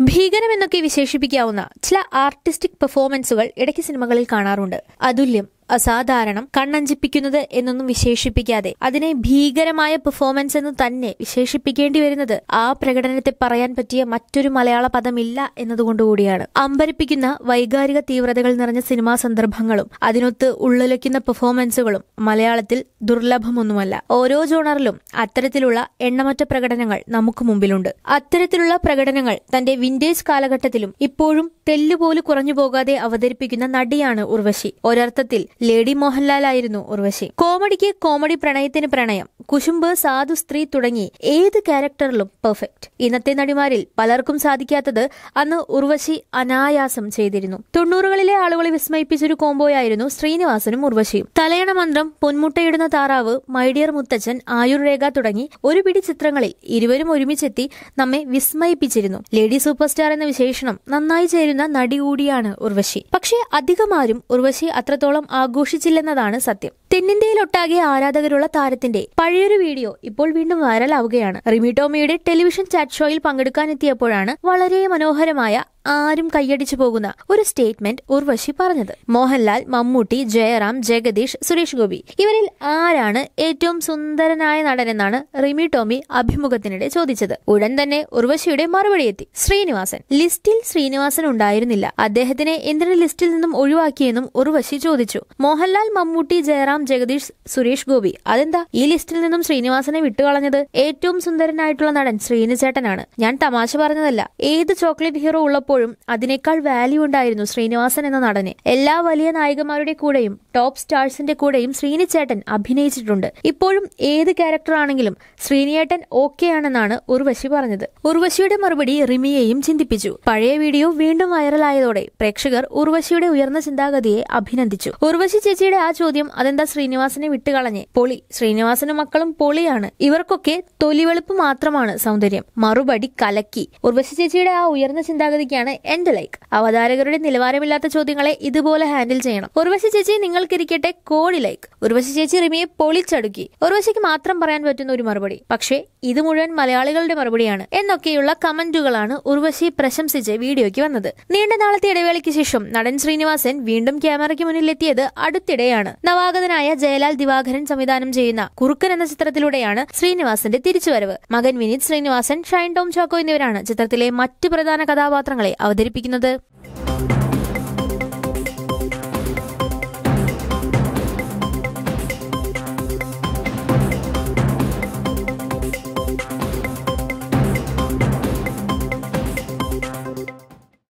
ഭീകരമെന്നൊക്കെ വിശേഷിപ്പിക്കാവുന്ന ചില ആർട്ടിസ്റ്റിക് പെർഫോമൻസുകൾ ഇടയ്ക്ക് സിനിമകളിൽ കാണാറുണ്ട് അതുല്യം അസാധാരണം കണ്ണഞ്ചിപ്പിക്കുന്നത് എന്നൊന്നും വിശേഷിപ്പിക്കാതെ അതിനെ ഭീകരമായ പെർഫോമൻസ് എന്ന് തന്നെ വിശേഷിപ്പിക്കേണ്ടി വരുന്നത് ആ പ്രകടനത്തെ പറയാൻ പറ്റിയ മറ്റൊരു മലയാള പദമില്ല എന്നതുകൊണ്ടുകൂടിയാണ് അമ്പരിപ്പിക്കുന്ന വൈകാരിക തീവ്രതകൾ നിറഞ്ഞ സിനിമാ സന്ദർഭങ്ങളും അതിനൊത്ത് ഉള്ളുലയ്ക്കുന്ന പെർഫോമൻസുകളും മലയാളത്തിൽ ദുർലഭമൊന്നുമല്ല ഓരോ ജോണറിലും അത്തരത്തിലുള്ള എണ്ണമറ്റ പ്രകടനങ്ങൾ നമുക്ക് മുമ്പിലുണ്ട് അത്തരത്തിലുള്ള പ്രകടനങ്ങൾ തന്റെ വിന്റേജ് കാലഘട്ടത്തിലും ഇപ്പോഴും തെല്ലുപോലും കുറഞ്ഞു പോകാതെ അവതരിപ്പിക്കുന്ന നടിയാണ് ഉർവശി ഒരർത്ഥത്തിൽ ലേഡി മോഹൻലാൽ ആയിരുന്നു ഉർവശി കോമഡിക്ക് കോമഡി പ്രണയത്തിന് പ്രണയം കുശുമ്പ് സാധു സ്ത്രീ തുടങ്ങി ഏത് ക്യാരക്ടറിലും പെർഫെക്റ്റ് ഇന്നത്തെ നടിമാരിൽ പലർക്കും സാധിക്കാത്തത് അന്ന് ഉർവശി അനായാസം ചെയ്തിരുന്നു തൊണ്ണൂറുകളിലെ ആളുകളെ വിസ്മയിപ്പിച്ചൊരു കോംബോയായിരുന്നു ശ്രീനിവാസനും ഉർവശിയും തലയണ മന്ത്രം പൊന്മുട്ടയിടുന്ന താറാവ് മൈഡിയർ മുത്തച്ഛൻ ആയുർരേഖ തുടങ്ങി ഒരു പിടി ചിത്രങ്ങളിൽ ഇരുവരും ഒരുമിച്ചെത്തി നമ്മെ വിസ്മയിപ്പിച്ചിരുന്നു ലേഡി സൂപ്പർ സ്റ്റാർ എന്ന വിശേഷണം നന്നായി ചേരുന്ന നടി കൂടിയാണ് ഉർവശി പക്ഷേ അധികമാരും ഉർവശി അത്രത്തോളം ആഘോഷിച്ചില്ലെന്നതാണ് സത്യം തെന്നിന്ത്യയിലൊട്ടാകെ ആരാധകരുള്ള താരത്തിന്റെ പഴയൊരു വീഡിയോ ഇപ്പോൾ വീണ്ടും വൈറലാവുകയാണ് റിമി ടോമിയുടെ ടെലിവിഷൻ ചാറ്റ് ഷോയിൽ പങ്കെടുക്കാനെത്തിയപ്പോഴാണ് വളരെ മനോഹരമായ ആരും കൈയടിച്ചു പോകുന്ന ഒരു സ്റ്റേറ്റ്മെന്റ് ഉർവശി പറഞ്ഞത് മോഹൻലാൽ മമ്മൂട്ടി ജയറാം ജഗദീഷ് സുരേഷ് ഗോപി ഇവരിൽ ആരാണ് ഏറ്റവും സുന്ദരനായ നടനെന്നാണ് റിമി ടോമി അഭിമുഖത്തിനിടെ ചോദിച്ചത് ഉടൻ തന്നെ ഉർവശിയുടെ മറുപടി എത്തി ശ്രീനിവാസൻ ലിസ്റ്റിൽ ശ്രീനിവാസൻ ഉണ്ടായിരുന്നില്ല അദ്ദേഹത്തിനെ എന്തിന് ലിസ്റ്റിൽ നിന്നും ഒഴിവാക്കിയെന്നും ഉർവശി ചോദിച്ചു മോഹൻലാൽ മമ്മൂട്ടി ജയറാം ജഗദീഷ് സുരേഷ് ഗോപി അതെന്താ ഈ ലിസ്റ്റിൽ നിന്നും ശ്രീനിവാസനെ വിട്ടുകളഞ്ഞത് ഏറ്റവും സുന്ദരനായിട്ടുള്ള നടൻ ശ്രീനിചേട്ടനാണ് ഞാൻ തമാശ പറഞ്ഞതല്ല ഏത് ചോക്ലേറ്റ് ഹീറോ ഉള്ളപ്പോഴും അതിനേക്കാൾ വാല്യൂ ഉണ്ടായിരുന്നു ശ്രീനിവാസൻ എന്ന നടന് എല്ലാ വലിയ നായികമാരുടെ കൂടെയും ടോപ്പ് സ്റ്റാർസിന്റെ കൂടെയും ശ്രീനിച്ചേട്ടൻ അഭിനയിച്ചിട്ടുണ്ട് ഇപ്പോഴും ഏത് ക്യാരക്ടർ ആണെങ്കിലും ശ്രീനിയേട്ടൻ ഓക്കെ ആണെന്നാണ് ഉർവശി പറഞ്ഞത് ഉർവശിയുടെ മറുപടി റിമിയെയും ചിന്തിപ്പിച്ചു പഴയ വീഡിയോ വീണ്ടും വൈറലായതോടെ പ്രേക്ഷകർ ഉർവശിയുടെ ഉയർന്ന ചിന്താഗതിയെ അഭിനന്ദിച്ചു ഉർവശി ചേച്ചിയുടെ ആ ചോദ്യം അതെന്താ ശ്രീനിവാസനെ വിട്ടുകളഞ്ഞ് പൊളി ശ്രീനിവാസനും മക്കളും പൊളിയാണ് ഇവർക്കൊക്കെ തൊലിവെളുപ്പ് മാത്രമാണ് സൗന്ദര്യം മറുപടി കലക്കി ഉർവശി ചേച്ചിയുടെ ആ ഉയർന്ന ചിന്താഗതിക്കാണ് എന്റെ ലൈക്ക് അവതാരകരുടെ നിലവാരമില്ലാത്ത ചോദ്യങ്ങളെ ഇതുപോലെ ഹാൻഡിൽ ചെയ്യണം ഉർവശി ചേച്ചി നിങ്ങൾക്കിരിക്കട്ടെ കോടി ലൈക്ക് ഉർവശി ചേച്ചി റിമിയെ പൊളിച്ചടുക്കി ഉർവശിക്ക് മാത്രം പറയാൻ പറ്റുന്ന ഒരു മറുപടി പക്ഷേ ഇത് മുഴുവൻ മലയാളികളുടെ മറുപടിയാണ് എന്നൊക്കെയുള്ള കമന്റുകളാണ് ഉർവശി പ്രശംസിച്ച് വീഡിയോയ്ക്ക് വന്നത് നീണ്ട നാളത്തെ ഇടവേളയ്ക്ക് ശേഷം നടൻ ശ്രീനിവാസൻ വീണ്ടും ക്യാമറയ്ക്ക് മുന്നിലെത്തിയത് അടുത്തിടെയാണ് നവാഗതനായ ജയലാൽ ദിവാകരൻ സംവിധാനം ചെയ്യുന്ന കുറുക്കൻ എന്ന ചിത്രത്തിലൂടെയാണ് ശ്രീനിവാസന്റെ തിരിച്ചുവരവ് മകൻ വിനീത് ശ്രീനിവാസൻ ഷൈൻ ടോം ചാക്കോ എന്നിവരാണ് ചിത്രത്തിലെ മറ്റ് പ്രധാന കഥാപാത്രങ്ങളെ അവതരിപ്പിക്കുന്നത്